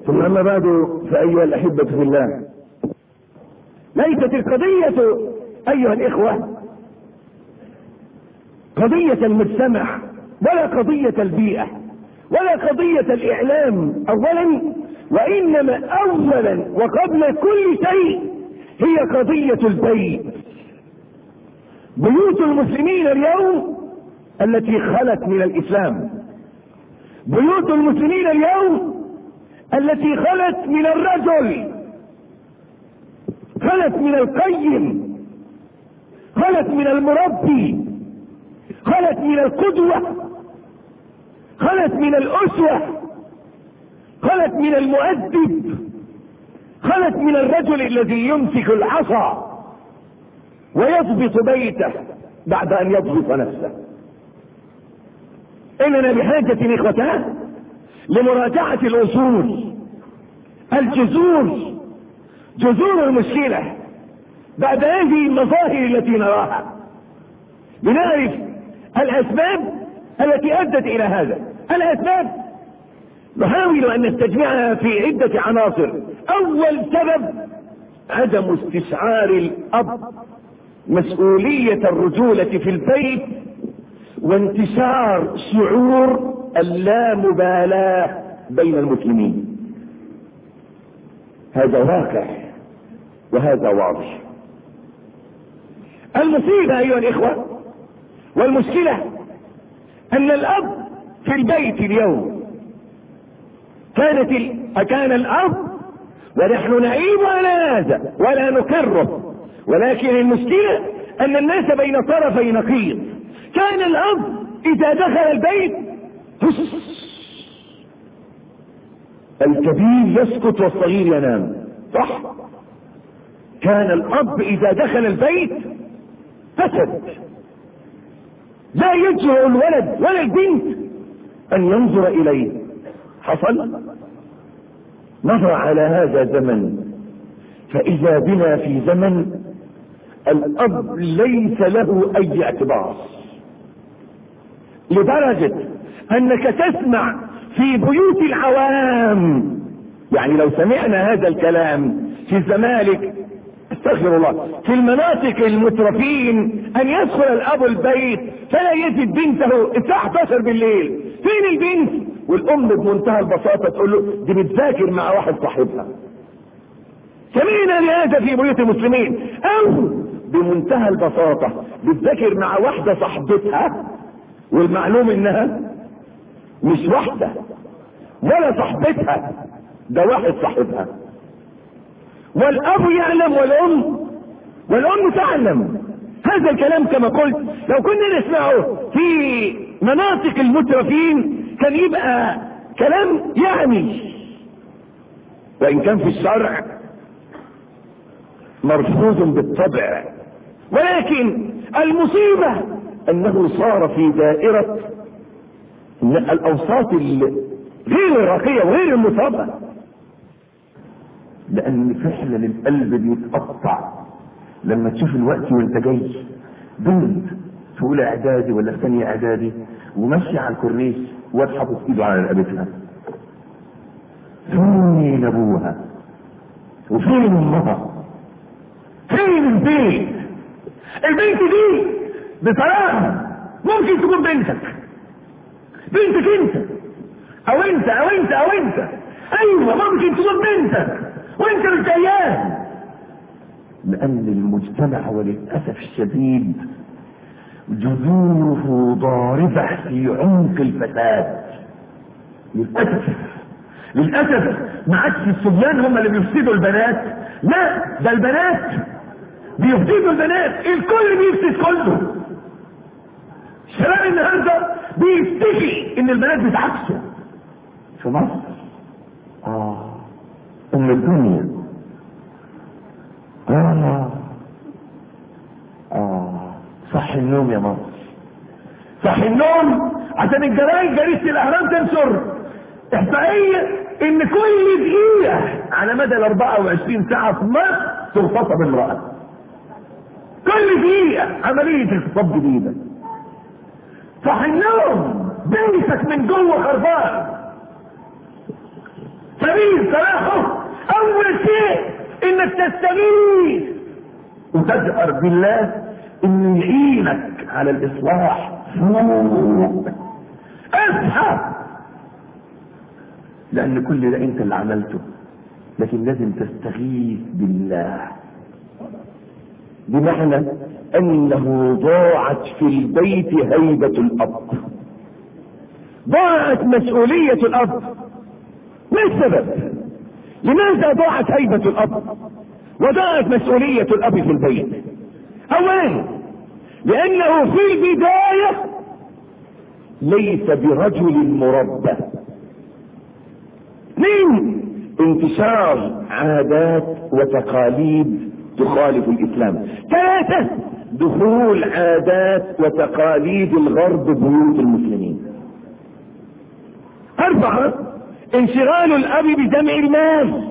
ثم أما بعد فأيها الأحبة في الله ليست القضية أيها الإخوة قضية المجتمع ولا قضية البيئة ولا قضية الإعلام أولا وإنما أولا وقبل كل شيء هي قضية البيت بيوت المسلمين اليوم التي خلت من الإسلام بيوت المسلمين اليوم التي خلت من الرجل خلت من القيم خلت من المربي خلت من القدوة خلت من الأسوة خلت من المؤدب خلت من الرجل الذي يمسك العصا ويضبط بيته بعد أن يضبط نفسه إننا بحاجة إخوتان لمراجعة الأصول الجذور جذور المشكلة بعد هذه المظاهر التي نراها لنعرف الأسباب التي أدت إلى هذا الأسباب نحاول أن نستجمعها في عدة عناصر أول سبب عدم استشعار الأب مسؤولية الرجولة في البيت وانتشار شعور اللامبالاة بين المسلمين هذا واقع وهذا واضح المصيبة أيها الإخوة والمشكلة أن الأب في البيت اليوم كانت ال... كان الأب ونحن نعيب على هذا ولا نكره ولكن المشكلة أن الناس بين طرفي نقيض كان الأب إذا دخل البيت الكبير يسكت والصغير ينام صح كان الأب إذا دخل البيت فسد لا يجرؤ الولد ولا البنت أن ينظر إليه حصل نظر على هذا زمن فإذا بنا في زمن الأب ليس له أي اعتبار لدرجة أنك تسمع في بيوت العوام يعني لو سمعنا هذا الكلام في الزمالك استغفر الله في المناطق المترفين ان يدخل الاب البيت فلا يجد بنته الساعه 11 بالليل فين البنت والام بمنتهى البساطه تقول له دي بتذاكر مع واحد صاحبها سمعنا لهذا في بيوت المسلمين او بمنتهى البساطه بتذاكر مع واحده صاحبتها والمعلوم انها مش واحده ولا صاحبتها ده واحد صاحبها والاب يعلم والام والام تعلم هذا الكلام كما قلت لو كنا نسمعه في مناطق المترفين كان يبقى كلام يعني وان كان في الشرع مرفوض بالطبع ولكن المصيبة انه صار في دائرة الاوساط غير الراقية وغير المصابة لان فعلا القلب بيتقطع لما تشوف الوقت وانت جاي بنت في اولى اعدادي ولا في ثانيه اعدادي وماشيه على الكورنيش واد حاطط ايده على رقبتها فين ابوها وفين امها فين البيت البنت دي بصراحه ممكن تكون بنتك بنتك انت او انت او انت او انت ايوه ممكن تكون بنتك وانت مش جايان لان المجتمع وللاسف الشديد جذوره ضاربه في عمق الفساد للاسف للاسف ما عادش الصبيان هم اللي بيفسدوا البنات لا ده البنات بيفسدوا البنات الكل بيفسد كله الشباب النهارده بيفتكي ان البنات بتعكسوا في مصر اه ام الدنيا اه اه صح النوم يا مصر صح النوم عشان الجرايد جريدة الاهرام تنشر احصائية ان كل دقيقة على مدى ال 24 ساعة في مصر تغتصب امرأة كل دقيقة عملية اغتصاب جديدة صح النوم بيتك من جوه خربان دليل صلاحه اول شيء انك تستغيث وتجأر بالله انه يعينك على الاصلاح فوق اصحى لان كل ده انت اللي عملته لكن لازم تستغيث بالله بمعنى انه ضاعت في البيت هيبة الاب ضاعت مسؤولية الاب ما السبب لماذا ضاعت هيبة الاب وضاعت مسؤولية الاب في البيت اولا لانه في البداية ليس برجل مربى اثنين انتشار عادات وتقاليد تخالف الاسلام ثلاثة دخول عادات وتقاليد الغرب بيوت المسلمين اربعة انشغال الاب بجمع المال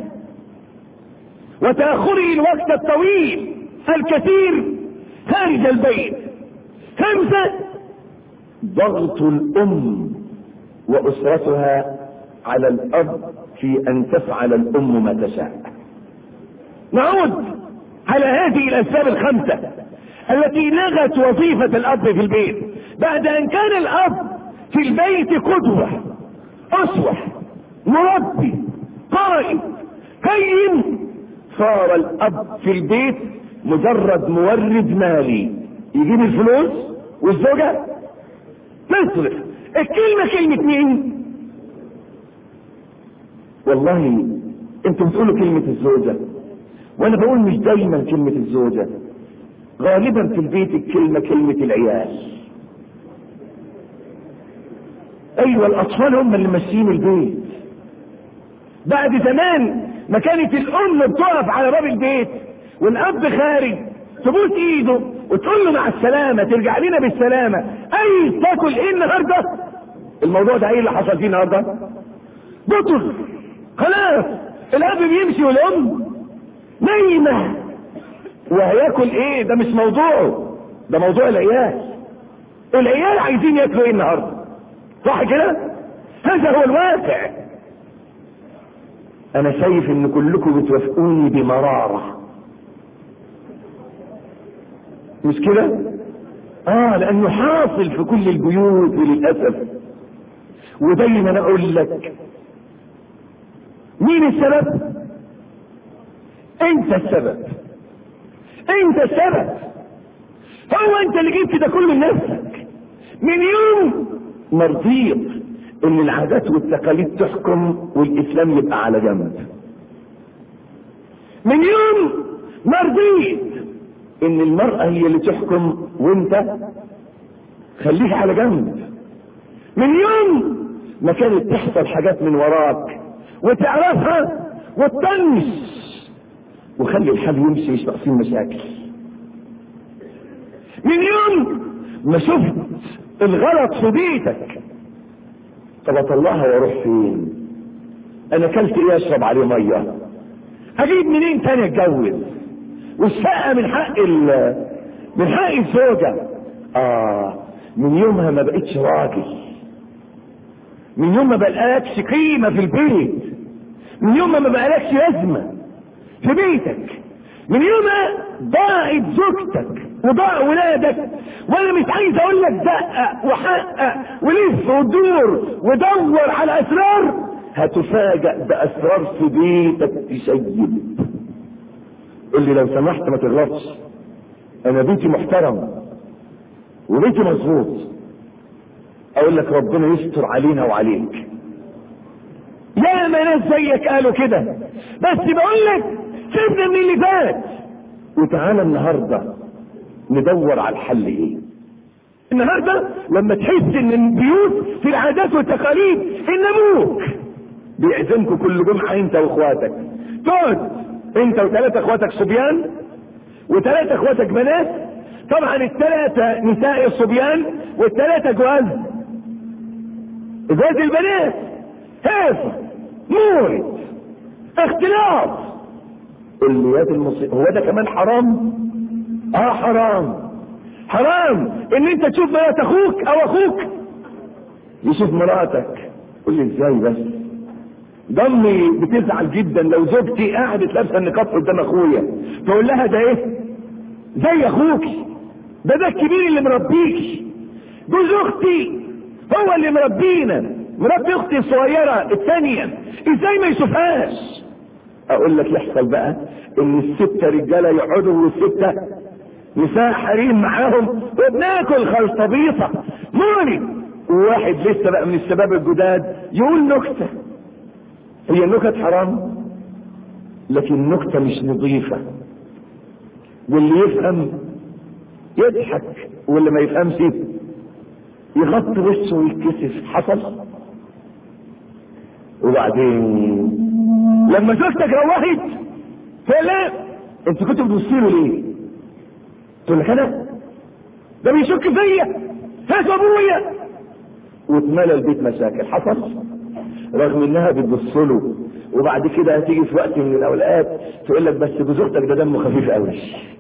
وتأخره الوقت الطويل الكثير خارج البيت خمسة ضغط الام واسرتها على الاب في ان تفعل الام ما تشاء نعود على هذه الاسباب الخمسة التي لغت وظيفة الاب في البيت بعد ان كان الاب في البيت قدوة اسوة مربي قائد قيم صار الاب في البيت مجرد مورد مالي يجيب الفلوس والزوجة تصرف الكلمة كلمة مين والله انتوا بتقولوا كلمة الزوجة وانا بقول مش دايما كلمة الزوجة غالبا في البيت الكلمة كلمة العيال ايوه الاطفال هم اللي ماشيين البيت بعد زمان ما كانت الام بتقف على باب البيت والاب خارج تبوس ايده وتقول له مع السلامة ترجع لنا بالسلامة اي تاكل ايه النهاردة الموضوع ده ايه اللي حصل فيه النهاردة بطل خلاص الاب بيمشي والام نايمة وهياكل ايه ده مش موضوعه ده موضوع العيال العيال عايزين ياكلوا ايه النهارده صح كده هذا هو الواقع انا شايف ان كلكم بتوافقوني بمرارة مش كده اه لانه حاصل في كل البيوت وللاسف ودايما اقول لك مين السبب انت السبب انت السبب هو انت اللي جبت ده كله لنفسك من يوم ما رضيت ان العادات والتقاليد تحكم والاسلام يبقى على جنب من يوم ما رضيت ان المرأة هي اللي تحكم وانت خليك على جنب من يوم ما كانت تحصل حاجات من وراك وتعرفها وتطنش وخلي الحال يمشي مش ناقصين مشاكل من يوم ما شفت الغلط في بيتك طب اطلعها واروح فين انا اكلت ايه اشرب عليه ميه هجيب منين تاني اتجوز والشقه من حق ال من حق الزوجه اه من يومها ما بقتش راجل من يوم ما بقالكش قيمه في البيت من يوم ما بقالكش لازمه في بيتك من يوم ضاعت زوجتك وضاع ولادك وانا مش عايز اقول لك دقق وحقق ولف ودور ودور على اسرار هتفاجأ باسرار في بيتك تشيب قول لي لو سمحت ما تغلطش انا بيتي محترم وبيتي مظبوط اقول لك ربنا يستر علينا وعليك يا ما ناس زيك قالوا كده بس بقول لك سيبنا من اللي فات وتعالى النهارده ندور على الحل ايه النهارده لما تحس ان البيوت في العادات والتقاليد ان ابوك بيعزمكم كل جمعه انت واخواتك تقعد انت وثلاثه اخواتك صبيان وثلاثه اخواتك بنات طبعا الثلاثه نساء الصبيان والثلاثه جواز جواز البنات هيصه مورد اختلاط الليات المصيبة هو ده كمان حرام اه حرام حرام ان انت تشوف مرات اخوك او اخوك يشوف مراتك قول لي ازاي بس ضمي بتزعل جدا لو زوجتي قعدت لابسه النقاب قدام اخويا تقول لها ده ايه زي اخوك ده ده الكبير اللي مربيك جوز اختي هو اللي مربينا مربي اختي الصغيره الثانيه ازاي ما يشوفهاش اقول لك يحصل بقى ان الستة رجالة يقعدوا والستة نساء حريم معاهم وبناكل خلطبيطة موني وواحد لسه بقى من الشباب الجداد يقول نكتة هي النكت حرام لكن النكتة مش نظيفة واللي يفهم يضحك واللي ما يفهمش يغطي وشه ويتكسف حصل وبعدين لما زوجتك روحت تقول لا انت كنت بتبصي له ليه؟ تقول لك انا ده بيشك فيا هات ابويا واتملى البيت مشاكل حصل رغم انها بتبص له وبعد كده هتيجي في وقت من الاوقات تقول لك بس جوز اختك ده دمه خفيف قوي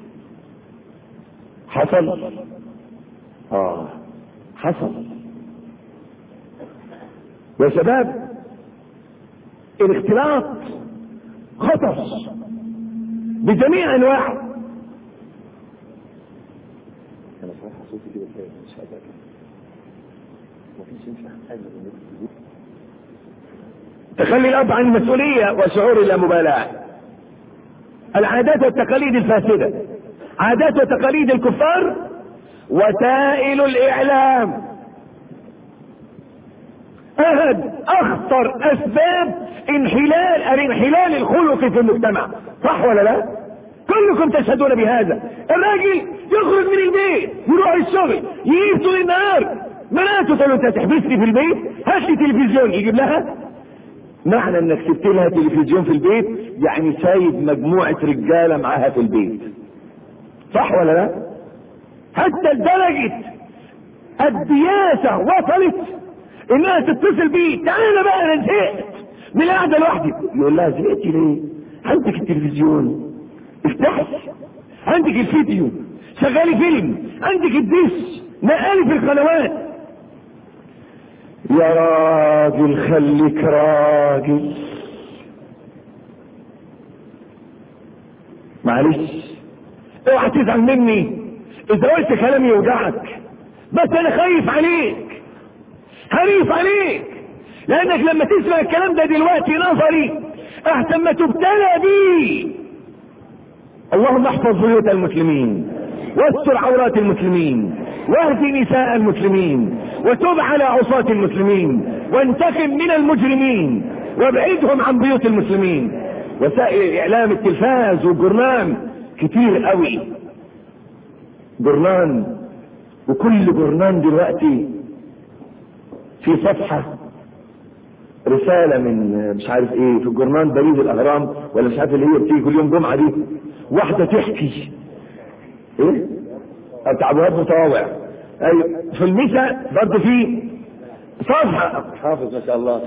حصل اه حصل يا شباب الاختلاط خطر بجميع انواعه انا صراحه صوتي كده مش هقدر مفيش ينفع حاجه تخلي الاب عن المسؤوليه وشعور اللامبالاه العادات والتقاليد الفاسده عادات وتقاليد الكفار وسائل الاعلام احد اخطر اسباب انحلال الانحلال الخلقي في المجتمع صح ولا لا كلكم تشهدون بهذا الراجل يخرج من البيت يروح الشغل يجيب طول النهار مراته تقول له انت هتحبسني في البيت هات لي تلفزيون يجيب لها معنى انك سبت لها تلفزيون في البيت يعني سايب مجموعه رجاله معاها في البيت صح ولا لا حتى لدرجه الدياسه وصلت انها تتصل بيه تعالى بقى انا زهقت من القعده لوحدي يقول لها زهقتي ليه عندك التلفزيون افتحي عندك الفيديو شغالي فيلم عندك الدش نقلي في القنوات يا راجل خليك راجل معلش اوعى تزعل مني اذا قلت كلام يوجعك بس انا خايف عليك حريص عليك لانك لما تسمع الكلام ده دلوقتي نظري احسن ما تبتلى بيه اللهم احفظ بيوت المسلمين واستر عورات المسلمين واهد نساء المسلمين وتب على عصاة المسلمين وانتقم من المجرمين وابعدهم عن بيوت المسلمين وسائل الاعلام التلفاز والجرنان كتير قوي جرنان وكل جرنان دلوقتي في صفحة رسالة من مش عارف ايه في الجرنان بريد الاهرام ولا مش عارف اللي هي بتيجي كل يوم جمعة دي واحدة تحكي ايه بتاع ابواب مطاوع ايوه في المسا برضه في صفحة حافظ ما شاء الله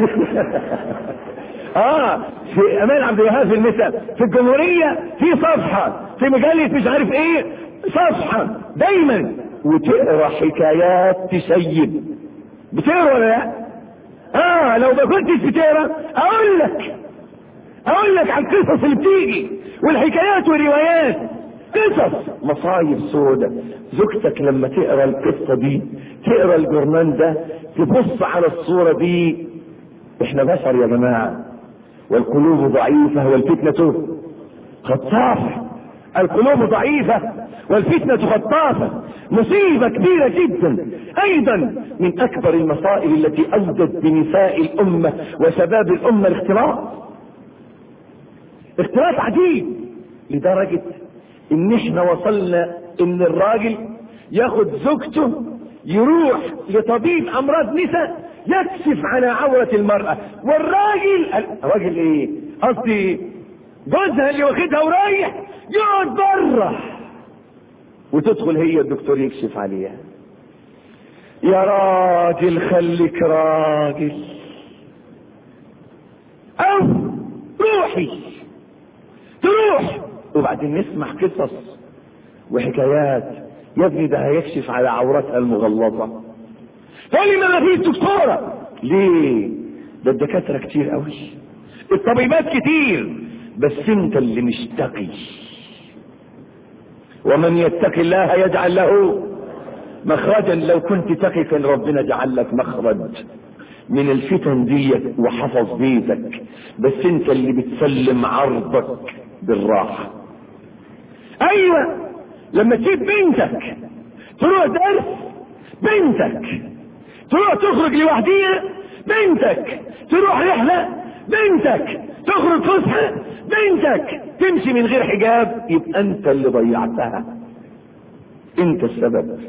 اه في امان عبد الوهاب في المسا في الجمهورية في صفحة في مجلة مش عارف ايه صفحة دايما وتقرا حكايات تسيب بتقرا ولا لا؟ اه لو ما كنتش بتقرا اقول لك اقول لك على القصص اللي بتيجي والحكايات والروايات قصص مصايب سودة زوجتك لما تقرا القصه دي تقرا الجرنان ده تبص على الصوره دي احنا بشر يا جماعه والقلوب ضعيفه والفتنه خطافه القلوب ضعيفه والفتنه خطافه مصيبه كبيره جدا ايضا من اكبر المصائب التي اودت بنساء الامه وشباب الامه الاختلاط اختلاط عجيب لدرجه ان احنا وصلنا ان الراجل ياخد زوجته يروح لطبيب امراض نساء يكشف على عورة المرأة والراجل الراجل ايه قصدي جوزها اللي واخدها ورايح يقعد بره وتدخل هي الدكتور يكشف عليها يا راجل خليك راجل او روحي تروح وبعدين نسمع قصص وحكايات يا ابني ده هيكشف على عورتها المغلظه تقول لي ما فيش دكتوره ليه ده الدكاترة كتير قوي الطبيبات كتير بس انت اللي مش تقي ومن يتق الله يجعل له مخرجا لو كنت تقي كان ربنا جعل لك مخرج من الفتن دي وحفظ بيتك بس انت اللي بتسلم عرضك بالراحة ايوه لما تسيب بنتك تروح درس بنتك تروح تخرج لوحديها بنتك تروح رحلة بنتك تخرج فسحة بنتك تمشي من غير حجاب يبقى انت اللي ضيعتها انت السبب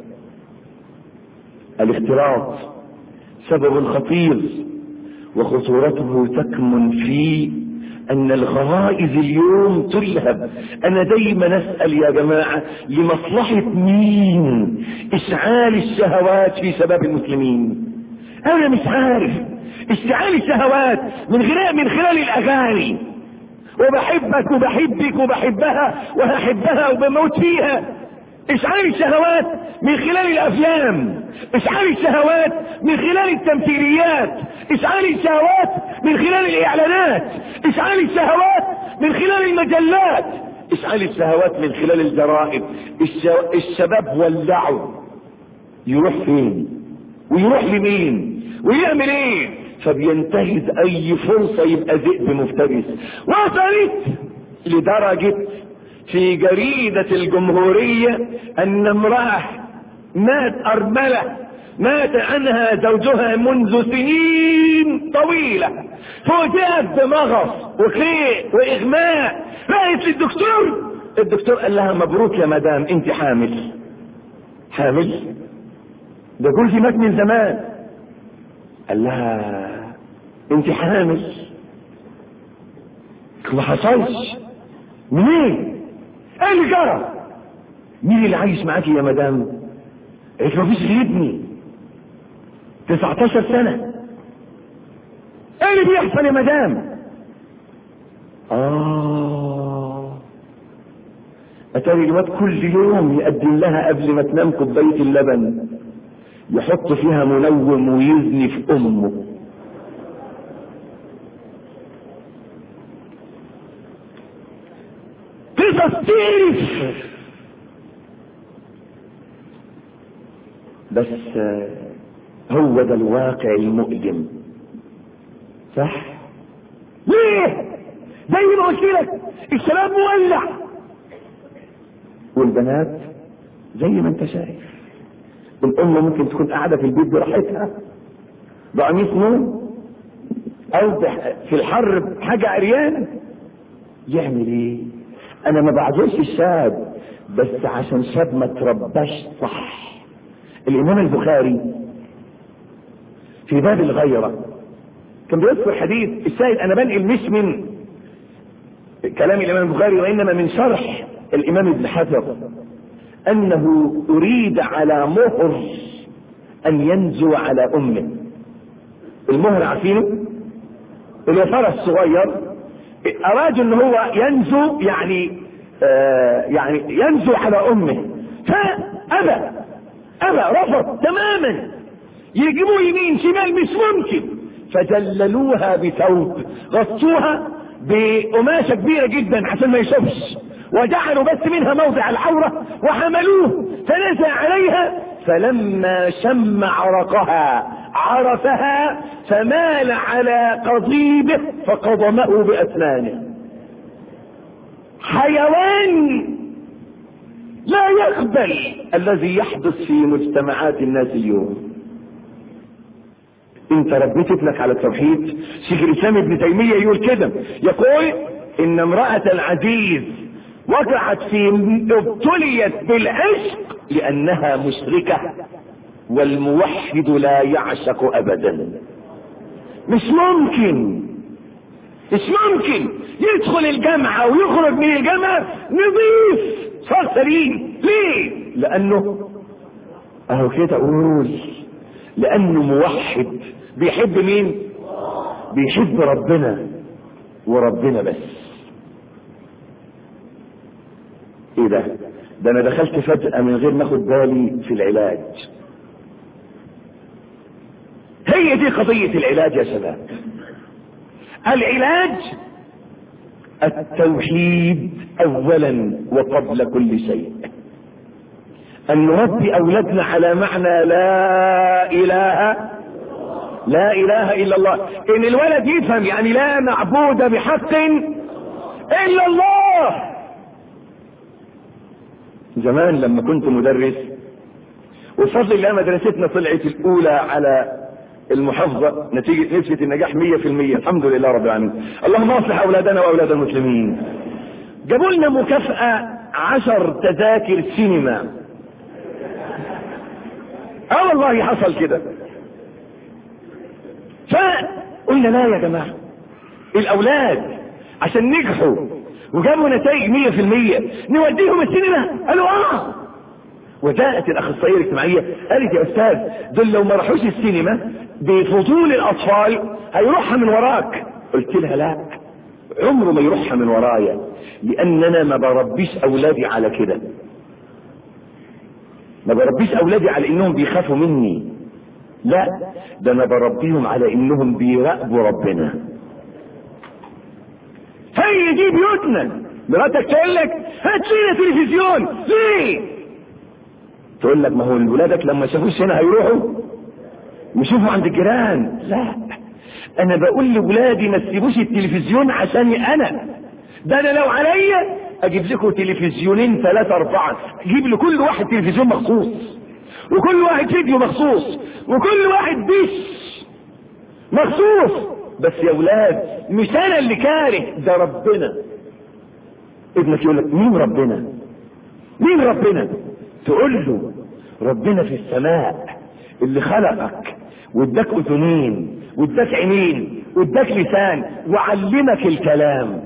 الاختلاط سبب خطير وخطورته تكمن في ان الغرائز اليوم تلهب انا دايما اسال يا جماعه لمصلحه مين اشعال الشهوات في شباب المسلمين انا مش عارف اشتعال الشهوات من خلال من خلال الاغاني وبحبك وبحبك وبحبها وهحبها وبموت فيها اشعال الشهوات من خلال الافلام اشعال الشهوات من خلال التمثيليات اشعال الشهوات من خلال الاعلانات اشعال الشهوات من خلال المجلات اشعال الشهوات من خلال الجرائد الشو... الشباب ولعوا يروح فين ويروح لمين ويعمل ايه فبينتهز اي فرصة يبقى ذئب مفترس وصلت لدرجة في جريدة الجمهورية ان امرأة مات ارملة مات عنها زوجها منذ سنين طويلة فوجئت بمغص وخيء واغماء راحت للدكتور الدكتور قال لها مبروك يا مدام انت حامل حامل ده جوزي مات من زمان قال لها انت حامل ما حصلش منين ايه اللي جرى مين اللي عايش معاكي يا مدام قالت له مفيش غير ابني 19 سنة ايه اللي بيحصل يا مدام اه اتاري الواد كل يوم يقدم لها قبل ما تنام كوباية اللبن يحط فيها منوم ويزني في امه قصص تقرف بس هو ده الواقع المؤلم صح ليه زي ما قلت لك الشباب مولع والبنات زي ما انت شايف الام ممكن تكون قاعده في البيت براحتها بقميص نوم او في الحر حاجه عريانه يعمل ايه انا ما بعذرش الشاب بس عشان شاب ما ترباش صح الامام البخاري في باب الغيرة كان بيذكر حديث الشاهد انا بنقل مش من كلام الامام البخاري وانما من شرح الامام ابن حجر انه اريد على مهر ان ينزو على امه المهر عارفينه الوفرة الصغير اراد ان هو ينزو يعني آه يعني ينزو على امه فابى ابى رفض تماما يجيبوه يمين شمال مش ممكن فجللوها بثوب غطوها بقماشة كبيرة جدا عشان ما يشوفش وجعلوا بس منها موضع العورة وحملوه فنزل عليها فلما شم عرقها عرفها فمال على قضيبه فقضمه بأسنانه حيوان لا يقبل الذي يحدث في مجتمعات الناس اليوم انت ربيت ابنك على التوحيد شيخ الاسلام ابن تيميه يقول كده يقول ان امراه العزيز وقعت في ابتليت بالعشق لانها مشركه والموحد لا يعشق ابدا مش ممكن مش ممكن يدخل الجامعة ويخرج من الجامعة نظيف صار سليم ليه لانه اهو كده اقول لانه موحد بيحب مين بيحب ربنا وربنا بس ايه ده ده انا دخلت فجأة من غير ما اخد بالي في العلاج هي دي قضية العلاج يا شباب العلاج التوحيد اولا وقبل كل شيء ان نربي اولادنا على معنى لا اله لا اله الا الله ان الولد يفهم يعني لا معبود بحق الا الله زمان لما كنت مدرس وفضل الله مدرستنا طلعت الاولى على المحافظة نتيجة نسبة النجاح 100% الحمد لله رب العالمين اللهم اصلح اولادنا واولاد المسلمين جابوا لنا مكافأة عشر تذاكر سينما اه والله حصل كده فقلنا لا يا جماعة الاولاد عشان نجحوا وجابوا نتائج 100% نوديهم السينما قالوا اه وجاءت الاخصائيه الاجتماعيه قالت يا استاذ دول لو ما راحوش السينما بفضول الاطفال هيروحها من وراك قلت لها لا عمره ما يروحها من ورايا لان انا ما بربيش اولادي على كده ما بربيش اولادي على انهم بيخافوا مني لا ده انا بربيهم على انهم بيراقبوا ربنا هي دي بيوتنا مراتك تقول لك هات لنا تلفزيون ليه تقول لك ما هو ولادك لما شافوش هنا هيروحوا يشوفوا عند الجيران لا انا بقول لولادي ما تسيبوش التلفزيون عشاني انا ده انا لو عليا اجيب لكم تلفزيونين ثلاثة اربعة اجيب لكل واحد تلفزيون مخصوص وكل واحد فيديو مخصوص وكل واحد ديش مخصوص بس يا ولاد مش انا اللي كاره ده ربنا ابنك يقول لك مين ربنا مين ربنا تقول له ربنا في السماء اللي خلقك واداك اذنين واداك عينين واداك لسان وعلمك الكلام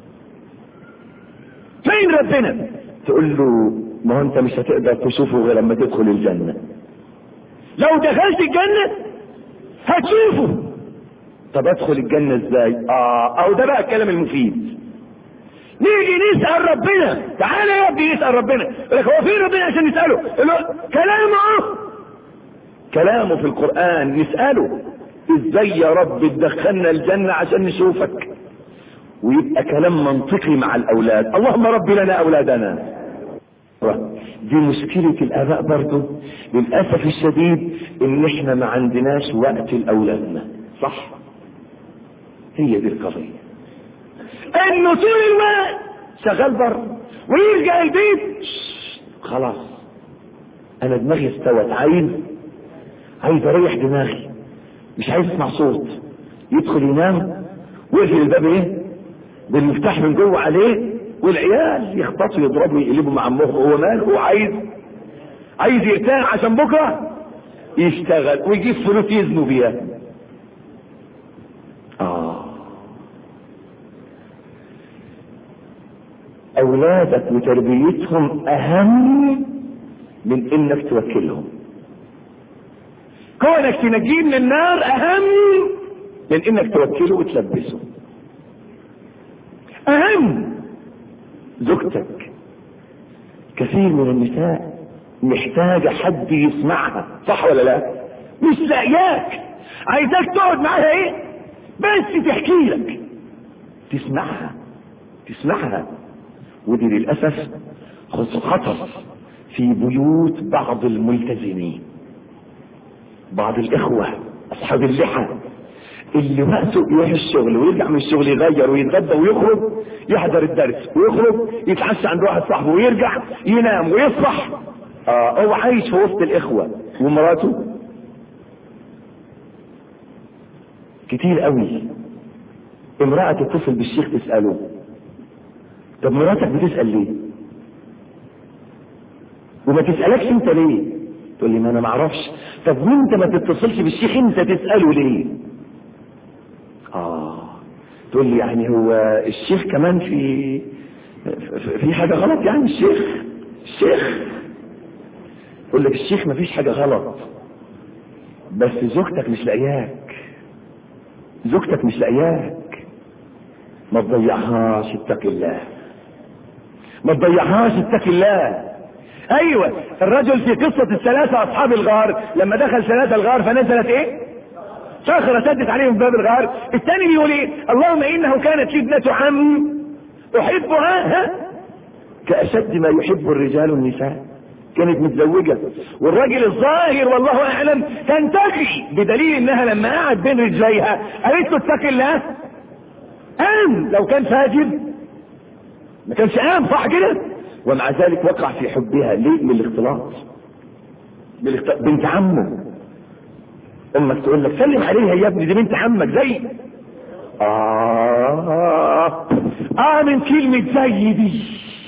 فين ربنا تقول له ما هو انت مش هتقدر تشوفه غير لما تدخل الجنه لو دخلت الجنه هتشوفه طب ادخل الجنه ازاي اه او ده بقى الكلام المفيد نيجي نسأل ربنا تعالى يا ابني نسأل ربنا يقول لك هو فين ربنا عشان نسأله كلامه كلامه في القرآن نسأله ازاي يا رب تدخلنا الجنة عشان نشوفك ويبقى كلام منطقي مع الاولاد اللهم رب لنا اولادنا دي مشكلة الاباء برضو للاسف الشديد ان احنا ما عندناش وقت لاولادنا صح هي دي القضية انه طول الوقت شغال بره ويرجع البيت خلاص انا دماغي استوت عايز عايز اريح دماغي مش عايز اسمع صوت يدخل ينام ويقفل الباب ايه بالمفتاح من جوه عليه والعيال يخبطوا يضربوا يقلبوا مع امه هو ماله هو عايز عايز يرتاح عشان بكره يشتغل ويجيب فلوس يزنوا بيها اه اولادك وتربيتهم اهم من انك توكلهم كونك تنجيه من النار اهم من انك توكله وتلبسه اهم زوجتك كثير من النساء محتاجة حد يسمعها صح ولا لا مش لاقياك عايزاك تقعد معاها ايه بس تحكي لك تسمعها تسمعها ودي للأسف خطر في بيوت بعض الملتزمين بعض الإخوة أصحاب اللحى اللي وقته يروح الشغل ويرجع من الشغل يغير ويتغدى ويخرج يحضر الدرس ويخرج يتعشى عند واحد صاحبه ويرجع ينام ويصبح آه هو عايش في وسط الإخوة ومراته كتير قوي امرأة تتصل بالشيخ تسأله طب مراتك بتسأل ليه وما تسألكش انت ليه تقول لي ما انا معرفش طب وانت ما تتصلش بالشيخ انت تسأله ليه اه تقول لي يعني هو الشيخ كمان في في حاجة غلط يعني الشيخ الشيخ يقول لك الشيخ ما فيش حاجة غلط بس زوجتك مش لاقياك زوجتك مش لاقياك ما تضيعهاش اتق الله ما تضيعهاش اتق الله ايوه الرجل في قصة الثلاثة اصحاب الغار لما دخل ثلاثة الغار فنزلت ايه صخرة سدت عليهم باب الغار الثاني بيقول ايه اللهم انه كانت لي ابنة عم احبها ها كاشد ما يحب الرجال النساء كانت متزوجة والراجل الظاهر والله اعلم كان تقي بدليل انها لما قعد بين رجليها قالت له اتق الله قام لو كان فاجر ما كانش قام صح كده ومع ذلك وقع في حبها ليه من الاختلاط بالاختلاط بنت عمه امك تقول لك سلم عليها يا ابني دي بنت عمك زي اه اه من كلمة زي دي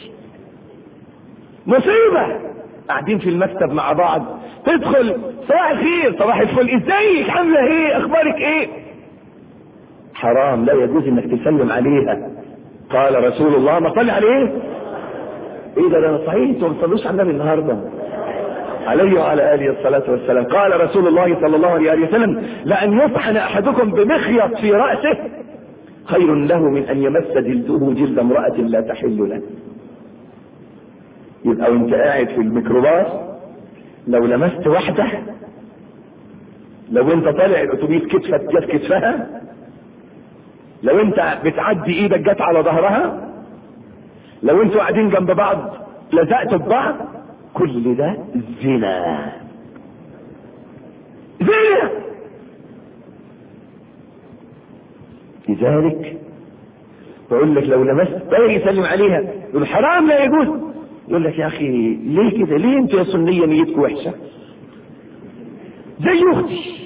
مصيبة قاعدين في المكتب مع بعض تدخل صباح الخير صباح الفل ازيك عاملة ايه اخبارك ايه حرام لا يجوز انك تسلم عليها قال رسول الله ما صلي عليه ايه ده ده انا صحيح انتوا ما بتصلوش على النبي النهارده عليه وعلى اله الصلاه والسلام قال رسول الله صلى الله عليه وسلم لان يطحن احدكم بمخيط في راسه خير له من ان يمس جلده جلد امراه لا تحل له يبقى وانت قاعد في الميكروباص لو لمست واحده لو انت طالع الاتوبيس كتفك جت كتفها لو انت بتعدي ايدك جت على ظهرها لو انتوا قاعدين جنب بعض لزقتوا ببعض كل ده زنا زنا لذلك بقول لك لو لمست باقي يسلم عليها يقول حرام لا يجوز يقول لك يا اخي ليه كده ليه انتوا يا سنيه نيتكم وحشه زي اختي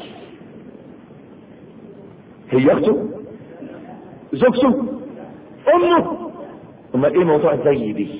هي اخته زوجته امه امال ايه موضوع زي دي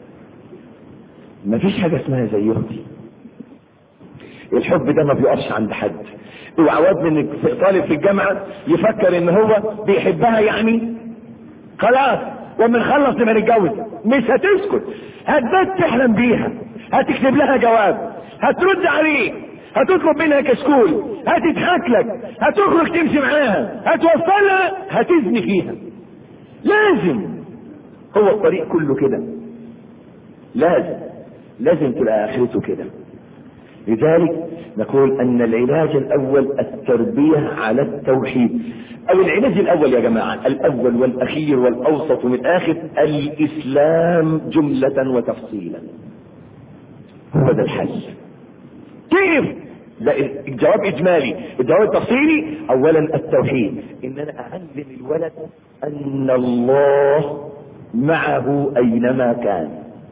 مفيش حاجه اسمها زي اختي الحب ده ما بيقفش عند حد اوعى واد من طالب في الجامعه يفكر ان هو بيحبها يعني خلاص ومن خلص لما نتجوز مش هتسكت هتبات تحلم بيها هتكتب لها جواب هترد عليه هتطلب منها كشكول هتضحك لك هتخرج تمشي معاها هتوصلها هتزني فيها لازم هو الطريق كله كده لازم لازم تبقى اخرته كده لذلك نقول ان العلاج الاول التربية على التوحيد او العلاج الاول يا جماعة الاول والاخير والاوسط من اخر الاسلام جملة وتفصيلا هو ده الحل كيف ده الجواب اجمالي الجواب التفصيلي اولا التوحيد ان انا اعلم الولد ان الله معه اينما كان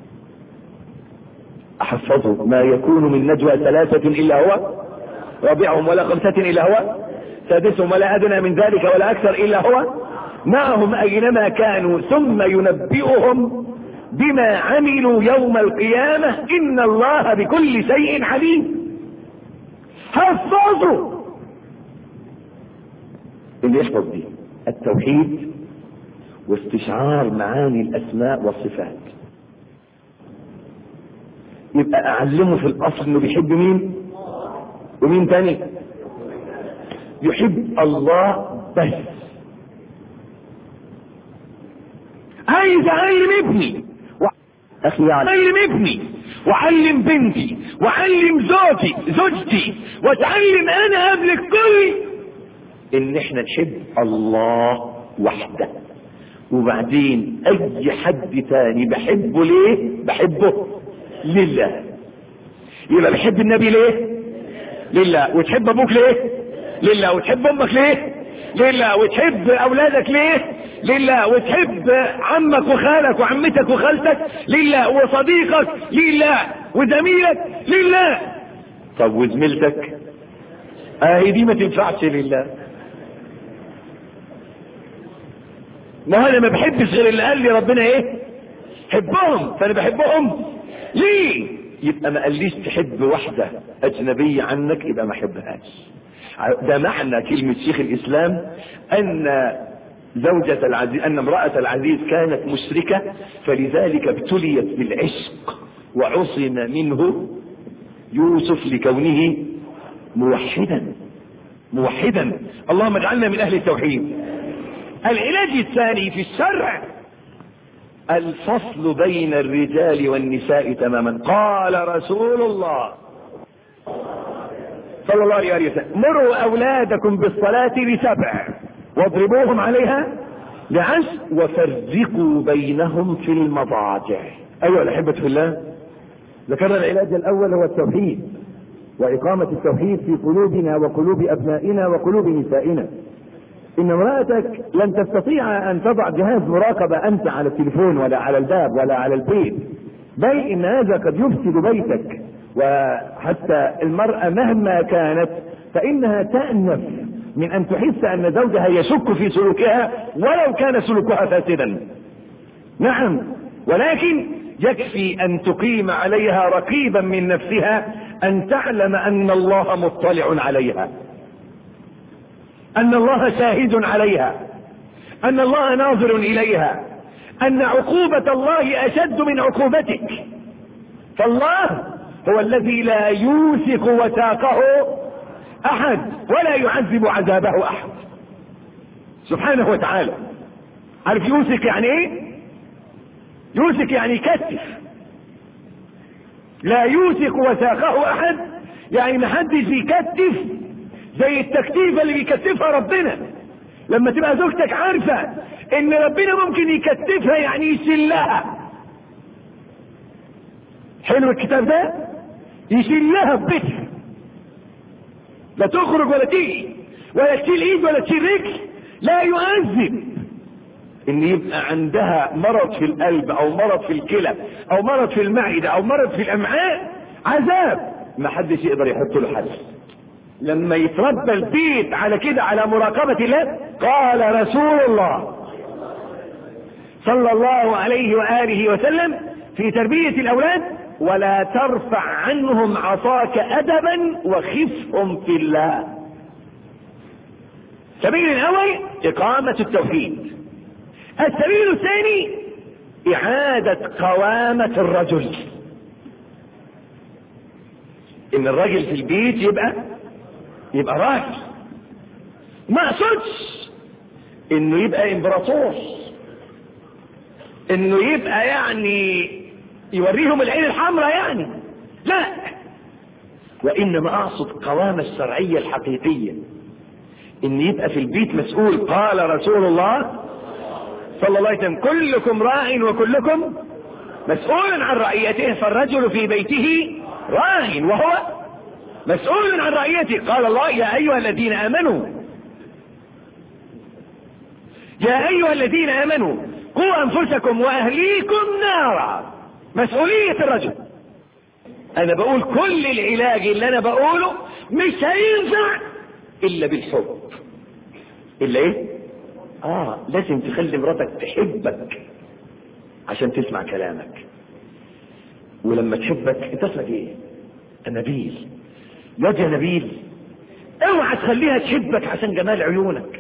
احفظه ما يكون من نجوى ثلاثة الا هو رابعهم ولا خمسة الا هو سادسهم ولا ادنى من ذلك ولا اكثر الا هو معهم اينما كانوا ثم ينبئهم بما عملوا يوم القيامة ان الله بكل شيء عليم حفظوا اللي يحفظ دي التوحيد واستشعار معاني الاسماء والصفات يبقى اعلمه في الاصل انه بيحب مين ومين تاني يحب الله بس عايز اعلم ابني و... اخي يعني اعلم ابني وعلم بنتي وعلم زوجتي زوجتي واتعلم انا قبل الكل ان احنا نحب الله وحده وبعدين اي حد تاني بحبه ليه بحبه لله يبقى بحب النبي ليه لله وتحب ابوك ليه لله وتحب امك ليه لله وتحب اولادك ليه لله وتحب عمك وخالك وعمتك وخالتك لله وصديقك لله وزميلك لله طب وزميلتك اهي دي ما تنفعش لله ما انا ما بحبش غير اللي قال لي ربنا ايه حبهم فانا بحبهم ليه يبقى ما قاليش تحب واحدة اجنبية عنك يبقى ما احبهاش ده معنى كلمة شيخ الاسلام ان زوجة العزيز ان امرأة العزيز كانت مشركة فلذلك ابتليت بالعشق وعصم منه يوسف لكونه موحدا موحدا اللهم اجعلنا من اهل التوحيد العلاج الثاني في الشرع الفصل بين الرجال والنساء تماما قال رسول الله صلى الله عليه وسلم مروا اولادكم بالصلاة لسبع واضربوهم عليها لعشر وفرقوا بينهم في المضاجع ايها الاحبة في الله ذكرنا العلاج الاول هو التوحيد واقامة التوحيد في قلوبنا وقلوب ابنائنا وقلوب نسائنا ان امرأتك لن تستطيع ان تضع جهاز مراقبة انت على التليفون ولا على الباب ولا على البيت بل ان هذا قد يفسد بيتك وحتى المرأة مهما كانت فانها تأنف من ان تحس ان زوجها يشك في سلوكها ولو كان سلوكها فاسدا نعم ولكن يكفي ان تقيم عليها رقيبا من نفسها ان تعلم ان الله مطلع عليها ان الله شاهد عليها ان الله ناظر اليها ان عقوبة الله اشد من عقوبتك فالله هو الذي لا يوثق وثاقه احد ولا يعذب عذابه احد سبحانه وتعالى عارف يوثق يعني ايه يوثق يعني يكتف لا يوثق وثاقه احد يعني محدش بيكتف زي التكتيفه اللي بيكتفها ربنا لما تبقى زوجتك عارفه ان ربنا ممكن يكتفها يعني يشلها حلو الكتاب ده يشلها ببيتها لا تخرج ولا تيجي ولا تشيل ايد ولا تشيل رجل لا يعذب ان يبقى عندها مرض في القلب او مرض في الكلى او مرض في المعدة او مرض في الامعاء عذاب ما حدش يقدر يحط له حل لما يتربى البيت على كده على مراقبة الله قال رسول الله صلى الله عليه وآله وسلم في تربية الأولاد ولا ترفع عنهم عصاك أدبا وخفهم في الله السبيل الأول إقامة التوحيد السبيل الثاني إعادة قوامة الرجل إن الرجل في البيت يبقى يبقى راجل ما اقصدش انه يبقى امبراطور انه يبقى يعني يوريهم العين الحمراء يعني لا وانما اقصد قوامة الشرعية الحقيقية ان يبقى في البيت مسؤول قال رسول الله صلى الله عليه وسلم كلكم راع وكلكم مسؤول عن رعيته فالرجل في بيته راع وهو مسؤول عن رعيته قال الله يا ايها الذين امنوا يا ايها الذين امنوا قوا انفسكم واهليكم نارا مسؤولية الرجل انا بقول كل العلاج اللي انا بقوله مش هينفع الا بالحب الا ايه اه لازم تخلي مراتك تحبك عشان تسمع كلامك ولما تحبك انت اسمك ايه نبيل يا يا نبيل اوعى تخليها تحبك عشان جمال عيونك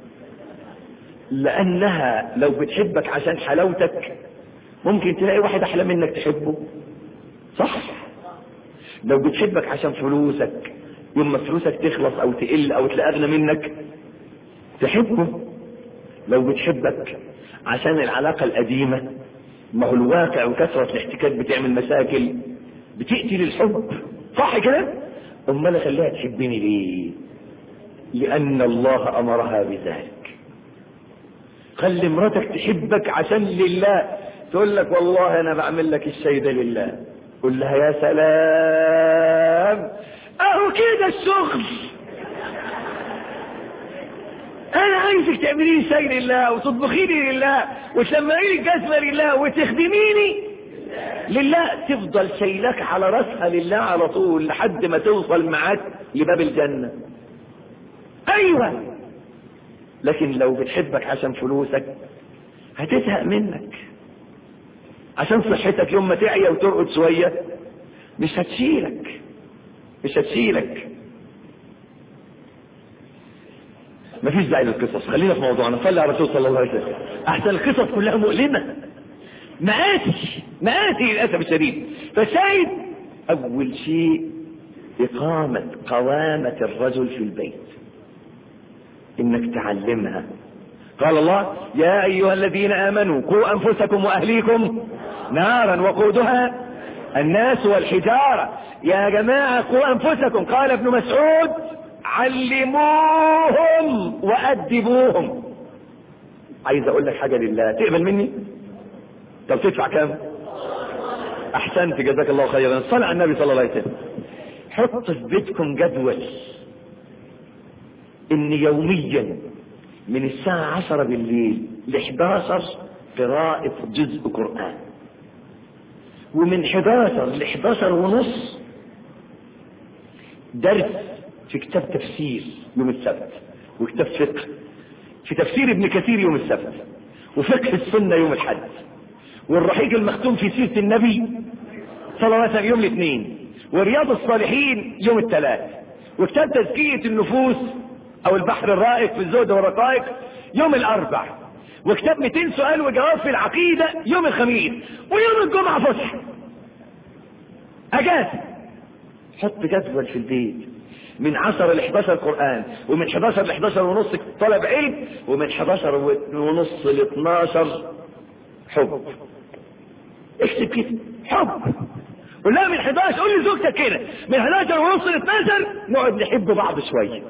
لانها لو بتحبك عشان حلاوتك ممكن تلاقي واحد احلى منك تحبه صح لو بتحبك عشان فلوسك يوم ما فلوسك تخلص او تقل او تلاقي اغنى منك تحبه لو بتحبك عشان العلاقة القديمة ما هو الواقع وكثرة الاحتكاك بتعمل مشاكل بتقتل الحب صح كده امال اخليها تحبني ليه لان الله امرها بذلك خلي مراتك تحبك عشان لله تقول لك والله انا بعمل لك الشيء ده لله قول لها يا سلام اهو كده الشغل انا عايزك تعملي لي شيء لله وتطبخي لي لله وتشمعي لي الجزمه لله وتخدميني لله تفضل شايلك على راسها لله على طول لحد ما توصل معاك لباب الجنه ايوه لكن لو بتحبك عشان فلوسك هتزهق منك عشان صحتك يوم ما تعيا وترقد شويه مش هتشيلك مش هتشيلك مفيش داعي للقصص خلينا في موضوعنا صلي على الرسول صلى الله عليه وسلم احسن القصص كلها مؤلمه مآسي مآسي للاسف الشديد فالشاهد اول شيء اقامه قوامه الرجل في البيت انك تعلمها قال الله يا ايها الذين امنوا قوا انفسكم واهليكم نارا وقودها الناس والحجارة يا جماعة قوا أنفسكم قال ابن مسعود علموهم وأدبوهم عايز أقول لك حاجة لله تقبل مني طب تدفع كام أحسنت جزاك الله خيرا صلى على النبي صلى الله عليه وسلم حط في بيتكم جدول إن يوميا من الساعة عشرة بالليل ل 11 قراءة جزء قرآن ومن 11 ل 11 ونص درس في كتاب تفسير يوم السبت وكتاب فقه في تفسير ابن كثير يوم السبت وفقه السنة يوم الحد والرحيق المختوم في سيرة النبي صلى الله عليه وسلم يوم الاثنين ورياض الصالحين يوم الثلاث وكتاب تزكية النفوس او البحر الرائق في الزهد والرقائق يوم الاربع وكتاب 200 سؤال وجواب في العقيدة يوم الخميس ويوم الجمعة فسح اجازة حط جدول في البيت من 10 ل 11 قرآن ومن 11 ل 11 ونص طلب علم ومن 11 ونص ل 12 حب اكتب كده حب قول لها من 11 قول لزوجتك كده من 11 ونص ل 12 نقعد نحب بعض شويه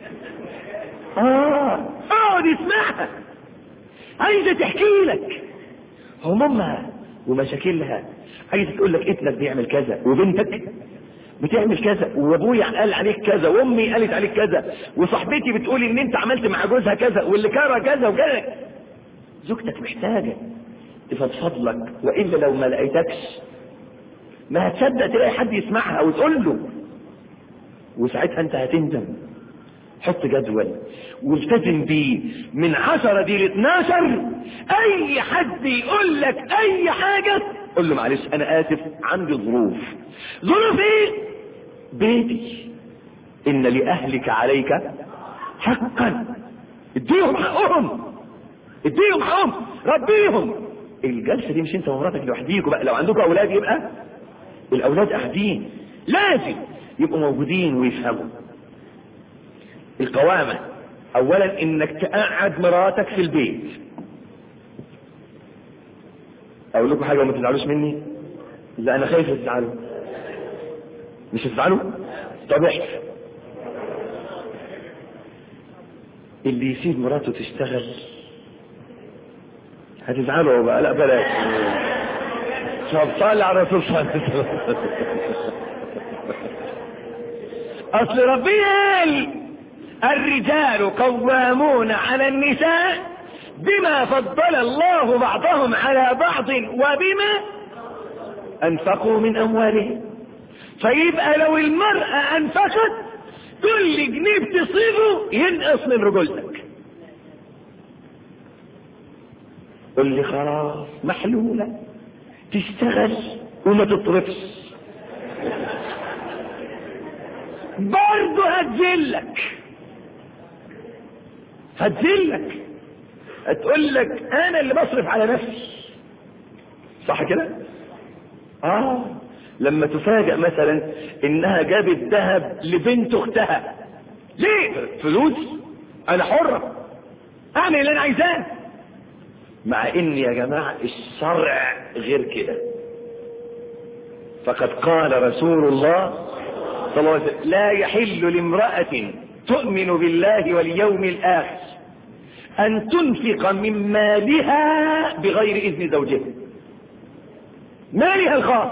اه اقعد اسمعها عايزه تحكي لك همومها ومشاكلها عايزه تقول لك ابنك بيعمل كذا وبنتك بتعمل كذا وابويا قال عليك كذا وامي قالت عليك كذا وصاحبتي بتقول ان انت عملت مع جوزها كذا واللي كره كذا وكذا زوجتك محتاجه تفضفض لك والا لو ما لقيتكش ما هتصدق تلاقي حد يسمعها وتقول له وساعتها انت هتندم حط جدول والتزم بيه من عشرة دي ل 12 اي حد يقول لك اي حاجة قول له معلش انا اسف عندي ظروف ظروف ايه بيتي ان لاهلك عليك حقا اديهم حقهم اديهم حقهم ربيهم الجلسة دي مش انت ومراتك لوحديكوا بقى لو عندكم اولاد يبقى الاولاد قاعدين لازم يبقوا موجودين ويفهموا القوامة اولا انك تقعد مراتك في البيت اقول لكم حاجة وما تزعلوش مني لا انا خايف تزعلوا مش تزعلوا طب احكي اللي يسيب مراته تشتغل هتزعلوا بقى لا بلاش طب صلي على الرسول صلى الله عليه وسلم اصل ربنا قال الرجال قوامون على النساء بما فضل الله بعضهم على بعض وبما انفقوا من اموالهم فيبقى لو المرأة انفقت كل جنيه بتصيبه ينقص من رجولتك قل لي خلاص محلولة تشتغل وما تطرفش برضه هتذلك هتذلك هتقول لك انا اللي بصرف على نفسي صح كده اه لما تفاجأ مثلا انها جابت ذهب لبنت اختها ليه فلوس انا حرة اعمل اللي انا عايزاه مع ان يا جماعة الشرع غير كده فقد قال رسول الله صلى الله عليه وسلم لا يحل لامرأة تؤمن بالله واليوم الآخر أن تنفق من مالها بغير إذن زوجها مالها الخاص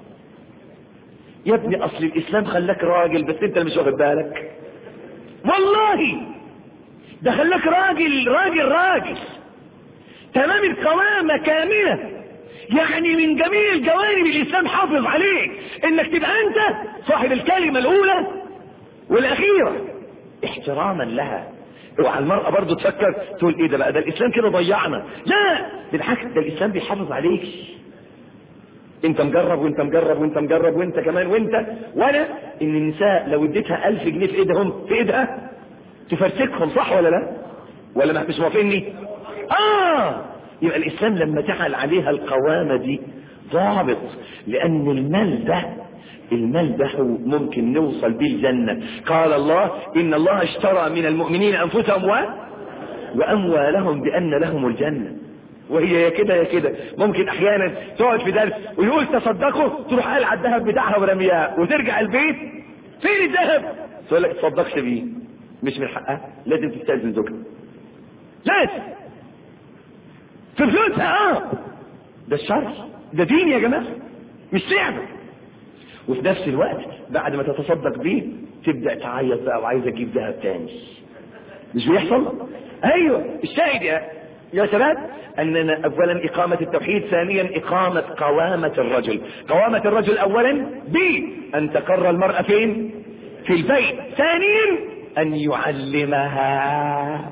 يا ابني أصل الإسلام خلاك راجل بس أنت مش واخد بالك والله ده خلاك راجل راجل راجل تمام القوامة كاملة يعني من جميع الجوانب الإسلام حافظ عليك إنك تبقى أنت صاحب الكلمة الأولى والأخيرة احتراما لها اوعى المرأة برضو تفكر تقول ايه ده بقى ده الاسلام كده ضيعنا لا بالعكس ده الاسلام بيحافظ عليك انت مجرب وانت مجرب وانت مجرب وانت كمان وانت وانا ان النساء لو اديتها الف جنيه في ايدهم في ايدها تفرتكهم صح ولا لا ولا ما مش موافقني اه يبقى الاسلام لما جعل عليها القوامة دي ضابط لان المال ده المال ده ممكن نوصل بيه الجنة قال الله إن الله اشترى من المؤمنين أنفسهم و... وأموالهم بأن لهم الجنة وهي يا كده يا كده ممكن احيانا تقعد في درس ويقول تصدقوا تروح قلع الذهب بتاعها ورميها وترجع البيت فين الذهب تقول لك تصدقش بيه مش من حقها لازم تستاذن زوجها لازم في فلوسها اه ده الشرع ده دين يا جماعه مش لعبه وفي نفس الوقت بعد ما تتصدق بيه تبدا تعيط بقى وعايزه تجيب ذهب تاني مش بيحصل ايوه الشاهد يا يا شباب اننا اولا اقامة التوحيد ثانيا اقامة قوامة الرجل قوامة الرجل اولا بان تقر المرأة فين في البيت ثانيا ان يعلمها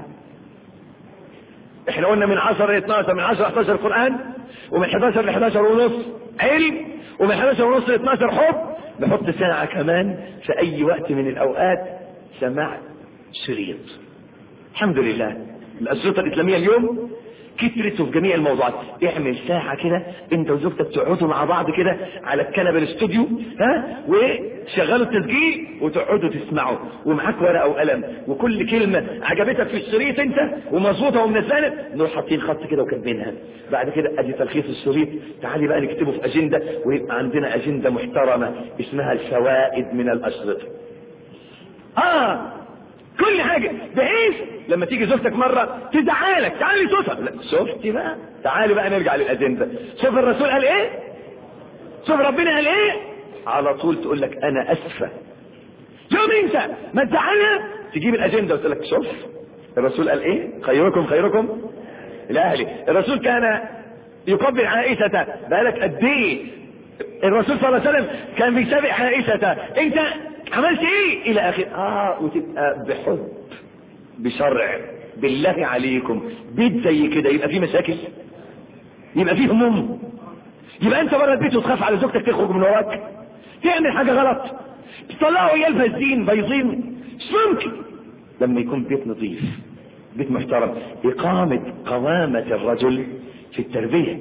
احنا قلنا من 10 ل 12 من 10 ل 11 قرآن ومن 11 ل 11 ونص علم ومن 11 ونص ل 12 حب نحط ساعة كمان في اي وقت من الاوقات سماع شريط الحمد لله الأشرطة الإسلامية اليوم كترت في جميع الموضوعات اعمل ساعة كده انت وزوجتك تقعدوا مع بعض كده على الكنبة الاستوديو ها وشغلوا التسجيل وتقعدوا تسمعوا ومعاك ورقة وقلم وكل كلمة عجبتك في الشريط انت ومظبوطة ومنزلة نروح حاطين خط كده وكاتبينها بعد كده ادي تلخيص الشريط تعالي بقى نكتبه في اجندة ويبقى عندنا اجندة محترمة اسمها الفوائد من الاشرطة اه كل حاجة بحيث لما تيجي زوجتك مرة تزعلك تعالي صوتها لا شفتي بقى تعالي بقى نرجع للأجندة شوف الرسول قال ايه شوف ربنا قال ايه على طول تقول لك انا اسفة يوم انت ما تزعلها تجيب الأجندة وتقول لك شوف الرسول قال ايه خيركم خيركم لأهلي الرسول كان يقبل عائشة بقالك قد ايه الرسول صلى الله عليه وسلم كان بيسابق عائشة انت عملت ايه الى اخر اه وتبقى بحب بشرع بالله عليكم بيت زي كده يبقى فيه مشاكل يبقى فيه هموم يبقى انت بره البيت وتخاف على زوجتك تخرج من وراك تعمل حاجه غلط تطلعوا عيال فاسدين بايظين مش ممكن لما يكون بيت نظيف بيت محترم اقامه قوامه الرجل في التربيه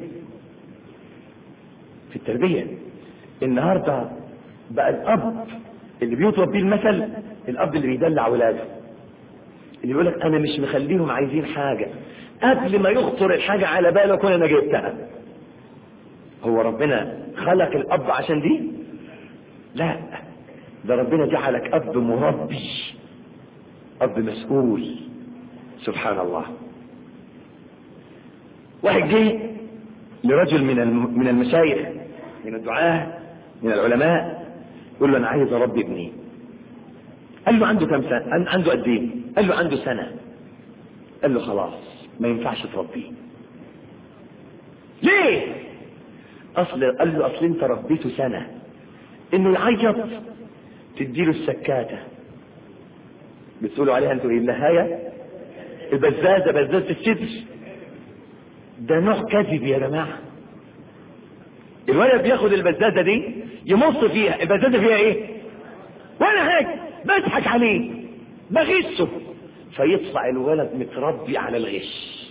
في التربيه النهارده بقى الاب اللي بيطلب بيه المثل الاب اللي بيدلع ولاده اللي يقول لك انا مش مخليهم عايزين حاجه قبل ما يخطر الحاجه على باله اكون انا جبتها هو ربنا خلق الاب عشان دي لا ده ربنا جعلك اب مربي اب مسؤول سبحان الله واحد جه لرجل من من المشايخ من الدعاه من العلماء يقول له انا عايز اربي ابني قال له عنده كم سنه عنده قد ايه قال له عنده سنه قال له خلاص ما ينفعش تربيه ليه اصل قال له اصل انت ربيته سنه انه يعيط تديله السكاته بتقولوا عليها انتوا ايه النهايه البزازه بزازه الصدر ده نوع كذب يا جماعه الولد بياخد البزازه دي يمص فيها البزازه فيها ايه ولا حاجه بضحك عليه بغشه فيطلع الولد متربي على الغش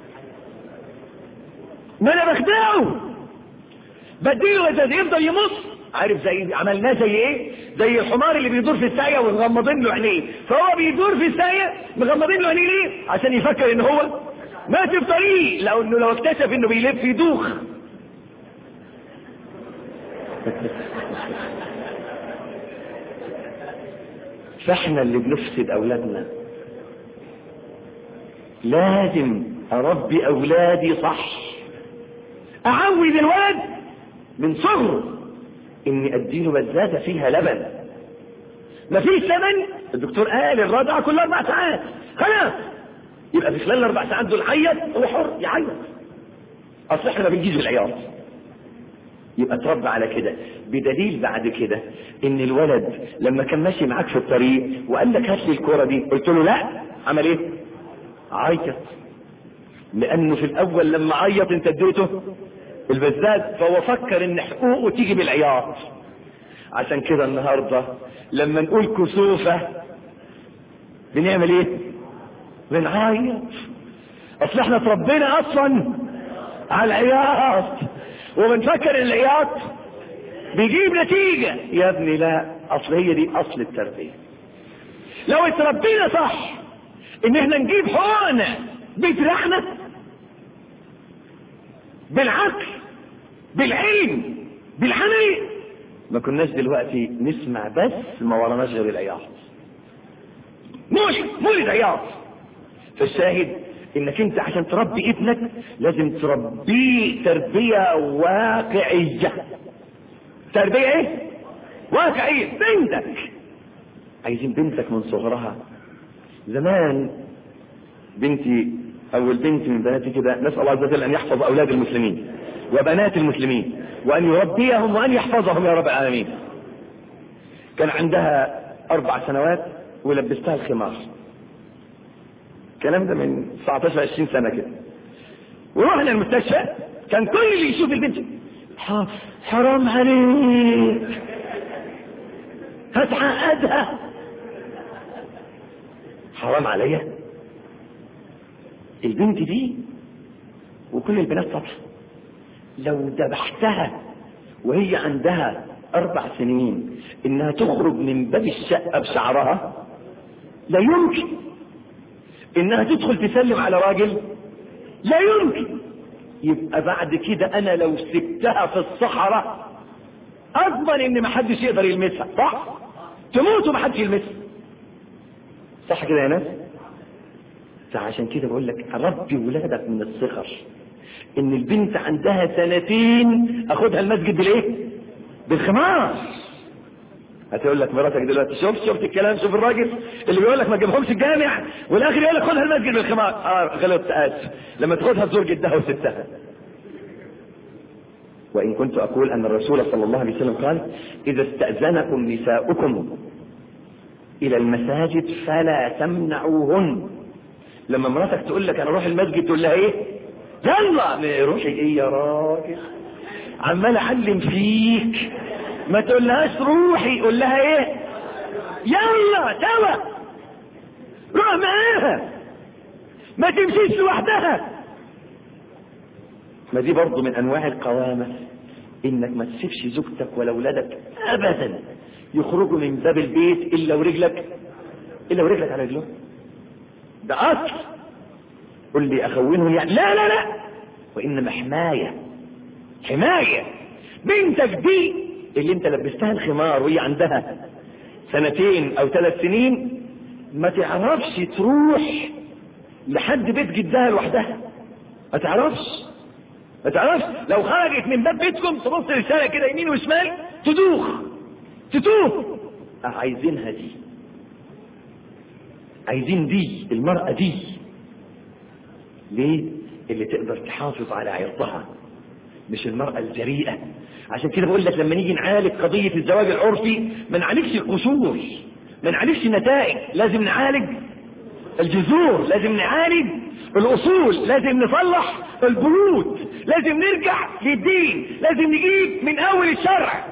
ما انا بخدعه بديله بزازه يفضل يمص عارف زي عملناه زي ايه زي الحمار اللي بيدور في الساقيه ومغمضين له عينيه فهو بيدور في الساقيه مغمضين له عينيه ليه عشان يفكر ان هو ماشي في طريق لو انه لو اكتشف انه بيلف يدوخ فاحنا اللي بنفسد اولادنا لازم اربي اولادي صح اعود الولد من صغره اني اديله بزازه فيها لبن مفيش لبن الدكتور قال الرضعه كل اربع ساعات خلاص يبقى في خلال الاربع ساعات دول عيط هو حر يعيط اصل احنا ما بنجيش بالعياط يبقى اتربى على كده بدليل بعد كده ان الولد لما كان ماشي معاك في الطريق وقال لك هات لي الكوره دي قلت له لا عمل ايه عيط لانه في الاول لما عيط انت اديته البزاز فهو فكر ان حقوقه تيجي بالعياط عشان كده النهارده لما نقول كسوفه بنعمل ايه بنعيط اصل احنا اتربينا اصلا على العياط وبنفكر ان العياط بيجيب نتيجة يا ابني لا اصل هي دي اصل التربية لو اتربينا صح ان احنا نجيب حقوقنا بدراعنا بالعقل بالعلم بالعمل ما كناش دلوقتي نسمع بس ما وراناش غير العياط مش مولد عياط فالشاهد انك انت عشان تربي ابنك لازم تربيه تربية واقعية تربية ايه واقعية بنتك عايزين بنتك من صغرها زمان بنتي اول بنت من بناتي كده نسال الله عز وجل ان يحفظ اولاد المسلمين وبنات المسلمين وان يربيهم وان يحفظهم يا رب العالمين كان عندها اربع سنوات ولبستها الخمار الكلام ده من 19 20 سنه كده ورحنا المستشفى كان كل اللي يشوف البنت حرام عليك هتعقدها حرام عليا البنت دي وكل البنات طبعا لو ذبحتها وهي عندها اربع سنين انها تخرج من باب الشقه بشعرها لا يمكن انها تدخل تسلم على راجل لا يمكن يبقى بعد كده انا لو سبتها في الصحراء اضمن ان محدش يقدر يلمسها صح تموت ومحدش يلمسها صح كده يا ناس فعشان كده بقول لك ربي ولادك من الصغر ان البنت عندها سنتين اخدها المسجد بالايه بالخمار هتقول لك مراتك دلوقتي شوف شفت الكلام شوف الراجل اللي بيقول لك ما تجيبهمش الجامع والاخر يقول لك خدها المسجد بالخمار اه غلطت اسف لما تاخدها تزور جدها وستها وان كنت اقول ان الرسول صلى الله عليه وسلم قال اذا استاذنكم نساؤكم الى المساجد فلا تمنعوهن لما مراتك تقول لك انا اروح المسجد تقول لها ايه يلا روحي ايه يا راجل عمال اعلم فيك ما تقولهاش روحي قول لها ايه يلا سوا روح معاها ما تمشيش لوحدها ما دي برضه من انواع القوامة انك ما تسيبش زوجتك ولا اولادك ابدا يخرجوا من باب البيت الا ورجلك الا ورجلك على رجلهم ده اصل قل لي اخونهم يعني لا لا لا وانما حماية حماية بنتك دي اللي انت لبستها الخمار وهي عندها سنتين او ثلاث سنين ما تعرفش تروح لحد بيت جدها لوحدها ما تعرفش ما تعرفش لو خرجت من باب بيتكم تبص للشارع كده يمين وشمال تدوخ تتوه عايزينها دي عايزين دي المرأة دي ليه اللي تقدر تحافظ على عرضها مش المرأة الجريئة عشان كده بقول لك لما نيجي نعالج قضية الزواج العرفي ما نعالجش القشور ما نعالجش النتائج لازم نعالج الجذور لازم نعالج الاصول لازم نصلح البيوت لازم نرجع للدين لازم نجيب من اول الشرع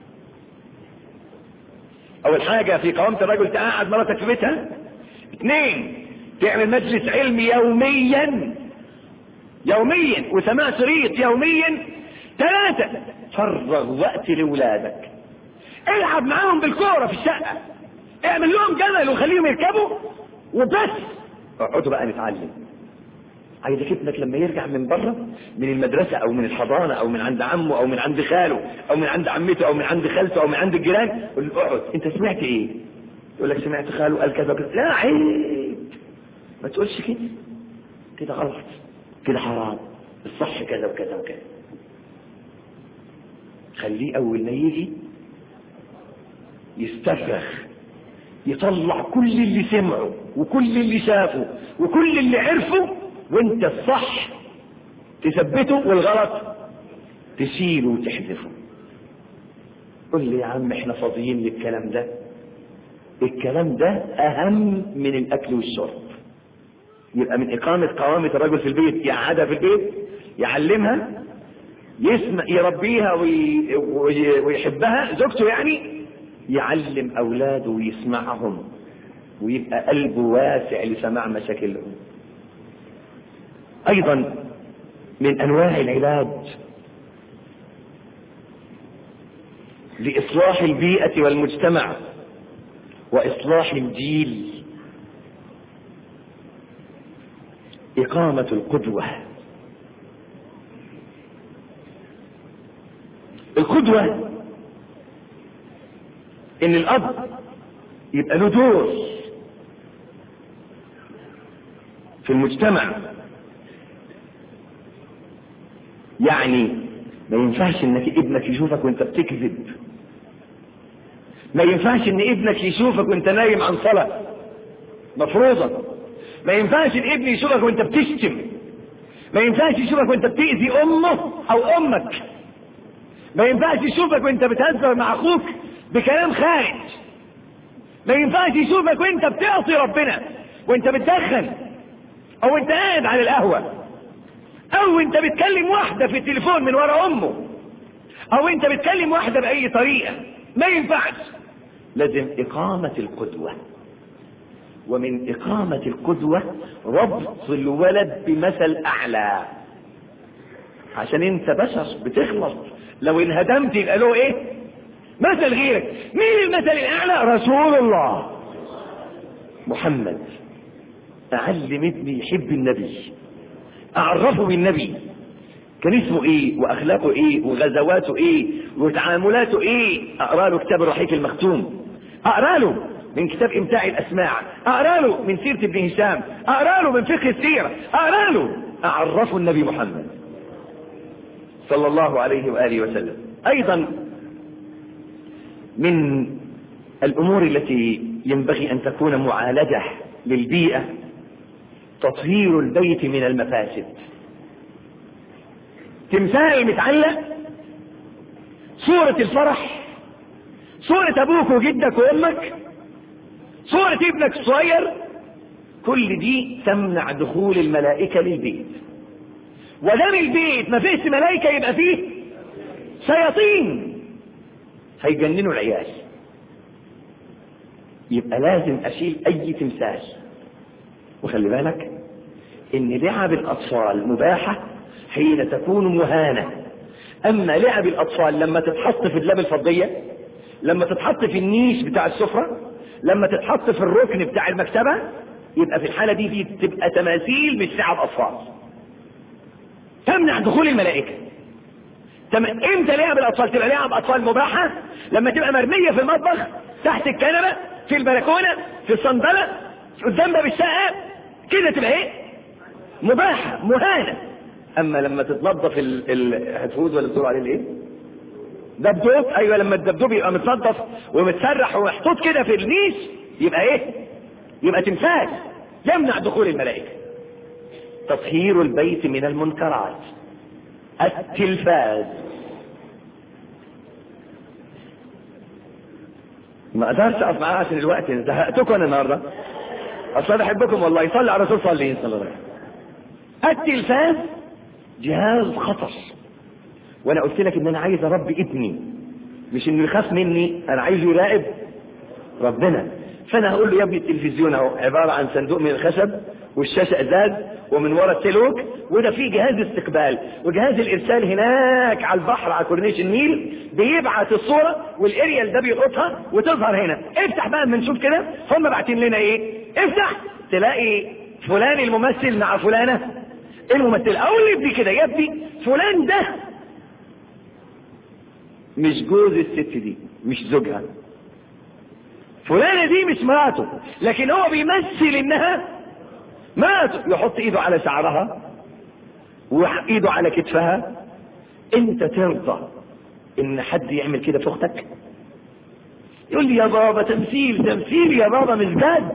اول حاجة في قوامة الرجل تقعد مراتك في بيتها اثنين تعمل مجلس علمي يوميا يوميا وسماع شريط يوميا ثلاثة فرغ وقت لولادك العب معاهم بالكورة في الشقة اعمل لهم جمل وخليهم يركبوا وبس اقعدوا بقى نتعلم عايزك ابنك لما يرجع من بره من المدرسة او من الحضانة او من عند عمه او من عند خاله او من عند عمته او من عند خالته او من عند الجيران قول له اقعد انت سمعت ايه يقول لك سمعت خاله قال كذا وكذا لا عيب ما تقولش كده كده غلط كده حرام الصح كذا وكذا وكذا خليه اول ما يجي يستفرغ يطلع كل اللي سمعه وكل اللي شافه وكل اللي عرفه وانت الصح تثبته والغلط تشيله وتحذفه قل لي يا عم احنا فاضيين للكلام ده الكلام ده اهم من الاكل والشرب يبقى من اقامة قوامة الرجل في البيت يقعدها في البيت يعلمها يسمع يربيها وي... وي... ويحبها زوجته يعني يعلم اولاده ويسمعهم ويبقى قلبه واسع لسماع مشاكلهم ايضا من انواع العلاج لاصلاح البيئه والمجتمع واصلاح الجيل اقامه القدوه القدوة ان الاب يبقى له دور في المجتمع يعني ما ينفعش انك ابنك يشوفك وانت بتكذب ما ينفعش ان ابنك يشوفك وانت نايم عن صلاة مفروضة ما ينفعش الابن يشوفك وانت بتشتم ما ينفعش يشوفك وانت بتأذي امه او امك ما ينفعش يشوفك وانت بتهزر مع اخوك بكلام خارج ما ينفعش يشوفك وانت بتعصي ربنا وانت بتدخن او انت قاعد على القهوة او انت بتكلم واحدة في التليفون من ورا امه او انت بتكلم واحدة باي طريقة ما ينفعش لازم اقامة القدوة ومن اقامة القدوة ربط الولد بمثل اعلى عشان انت بشر بتخلص لو انهدمت يبقى له ايه مثل غيرك مين المثل الاعلى رسول الله محمد اعلم ابني يحب النبي اعرفه بالنبي كان اسمه ايه واخلاقه ايه وغزواته ايه وتعاملاته ايه اقرا له كتاب الرحيق المختوم اقرا له من كتاب امتاع الاسماع اقرا له من سيره ابن هشام اقرا له من فقه السيره اقرا له اعرفه النبي محمد صلى الله عليه واله وسلم ايضا من الامور التي ينبغي ان تكون معالجه للبيئه تطهير البيت من المفاسد تمثال متعلق صورة الفرح صورة ابوك وجدك وامك صورة ابنك الصغير كل دي تمنع دخول الملائكة للبيت ودام البيت ما فيش ملائكة يبقى فيه شياطين هيجننوا العيال يبقى لازم اشيل اي تمثال وخلي بالك ان لعب الاطفال مباحة حين تكون مهانة اما لعب الاطفال لما تتحط في اللاب الفضية لما تتحط في النيش بتاع السفرة لما تتحط في الركن بتاع المكتبة يبقى في الحالة دي, دي تبقى تماثيل مش لعب اطفال تمنع دخول الملائكة تم... امتى لعب الاطفال تبقى لعب اطفال مباحة لما تبقى مرمية في المطبخ تحت الكنبة في البلكونة في الصندلة قدام باب الشقة كده تبقى ايه مباحة مهانة اما لما تتنظف ال... ال... هتفوز ولا بتقول عليه الايه دبدوب ايوه لما الدبدوب يبقى متنظف ومتسرح ومحطوط كده في النيش يبقى ايه يبقى تمثال يمنع دخول الملائكة تطهير البيت من المنكرات التلفاز ما اقدرش اقف معاه عشان الوقت زهقتكم انا النهارده اصل انا احبكم والله صلي على الرسول صلي صلى الله عليه وسلم التلفاز جهاز خطر وانا قلت لك ان انا عايز اربي ابني مش انه يخاف مني انا عايزه يراقب ربنا فانا هقول له يا ابني التلفزيون اهو عباره عن صندوق من الخشب والشاشه ازاز ومن ورا التلوك وده فيه جهاز استقبال وجهاز الارسال هناك على البحر على كورنيش النيل بيبعت الصوره والاريال ده بيلقطها وتظهر هنا افتح بقى اما نشوف كده هم باعتين لنا ايه افتح تلاقي فلان الممثل مع فلانه الممثل اقول لابني كده يا ابني فلان ده مش جوز الست دي مش زوجها فلانة دي مش مراته لكن هو بيمثل انها مراته يحط ايده على شعرها وايده على كتفها انت ترضى ان حد يعمل كده في اختك يقول لي يا بابا تمثيل تمثيل يا بابا مش جد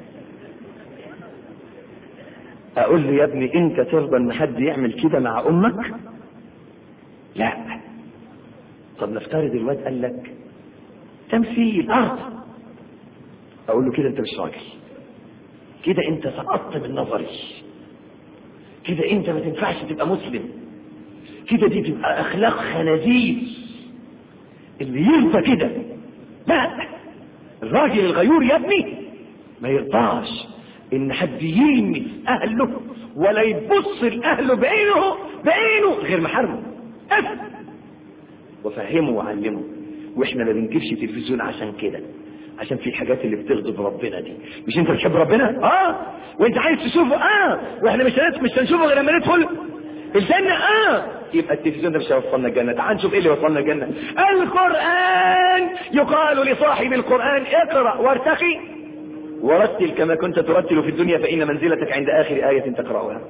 اقول له يا ابني انت ترضى ان حد يعمل كده مع امك لا طب نفترض الواد قال لك تمثيل ارض اقول له كده انت مش راجل كده انت سقطت من نظري كده انت ما تنفعش تبقى مسلم كده دي تبقى اخلاق خنازير اللي يرضى كده لا الراجل الغيور يا ابني ما يرضاش ان حد يلمس اهله ولا يبص لاهله بعينه بعينه غير محرمه افهم وفهمه وعلمه واحنا ما بنجيبش تلفزيون عشان كده عشان في الحاجات اللي بتغضب ربنا دي مش انت بتحب ربنا اه وانت عايز تشوفه اه واحنا مش هنت... مش هنشوفه غير لما ندخل الجنه اه يبقى التلفزيون ده مش هيوصلنا الجنة تعال نشوف ايه اللي وصلنا الجنة القرآن يقال لصاحب القرآن اقرأ وارتقي ورتل كما كنت ترتل في الدنيا فإن منزلتك عند آخر آية تقرأها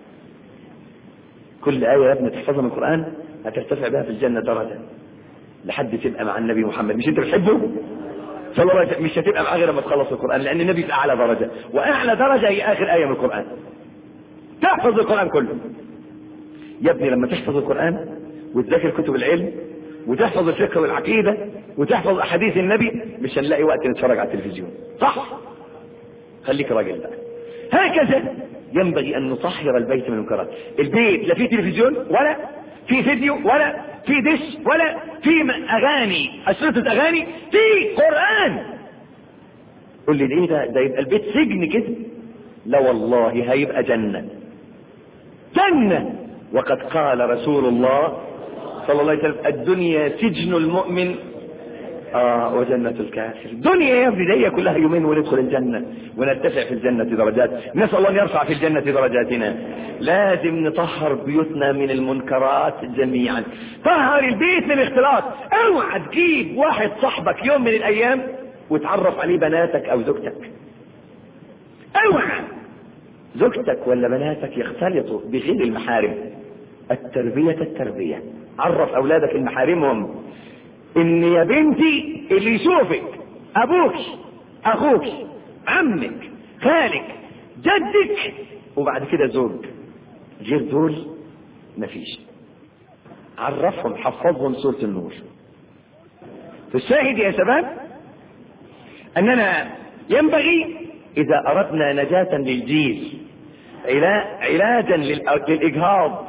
كل آية يا ابني تحفظها من القرآن هترتفع بها في الجنة درجة لحد تبقى مع النبي محمد مش انت بتحبه صلى الله عليه وسلم مش هتبقى معاه غير لما تخلص القرآن لأن النبي في أعلى درجة وأعلى درجة هي آخر آية من القرآن تحفظ القرآن كله يا ابني لما تحفظ القرآن وتذاكر كتب العلم وتحفظ الفقه والعقيدة وتحفظ أحاديث النبي مش هنلاقي وقت نتفرج على التلفزيون صح خليك راجل بقى هكذا ينبغي أن نطهر البيت من المنكرات البيت لا فيه تلفزيون ولا في فيديو ولا في دش ولا في اغاني اشرطه اغاني في قران قول لي ايه ده ده يبقى البيت سجن كده لا والله هيبقى جنه جنه وقد قال رسول الله صلى الله عليه وسلم الدنيا سجن المؤمن آه وجنة الكافر دنيا يا ابني دي كلها يومين وندخل الجنة ونرتفع في الجنة درجات نسأل الله أن يرفع في الجنة درجاتنا لازم نطهر بيوتنا من المنكرات جميعا طهر البيت من الاختلاط اوعى تجيب واحد صاحبك يوم من الأيام وتعرف عليه بناتك أو زوجتك اوعى زوجتك ولا بناتك يختلطوا بغير المحارم التربية التربية عرف أولادك المحارمهم ان يا بنتي اللي يشوفك ابوك اخوك عمك خالك جدك وبعد كده زوج غير دول مفيش عرفهم حفظهم سورة النور فالشاهد يا شباب اننا ينبغي اذا اردنا نجاة للجيل علاجا للاجهاض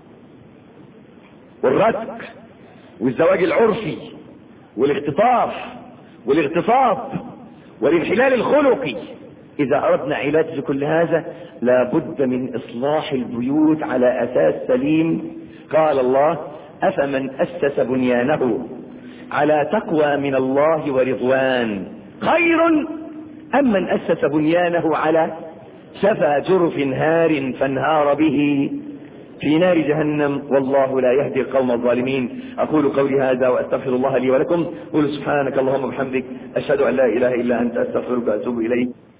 والرتق والزواج العرفي والاختطاف والاغتصاب والانحلال الخلقي إذا أردنا علاج لكل هذا لابد من إصلاح البيوت على أساس سليم قال الله أفمن أسس بنيانه على تقوى من الله ورضوان خير أم من أسس بنيانه على شفا جرف هار فانهار به في نار جهنم والله لا يهدي القوم الظالمين أقول قولي هذا وأستغفر الله لي ولكم قل سبحانك اللهم وبحمدك أشهد أن لا إله إلا أنت أستغفرك وأتوب إليك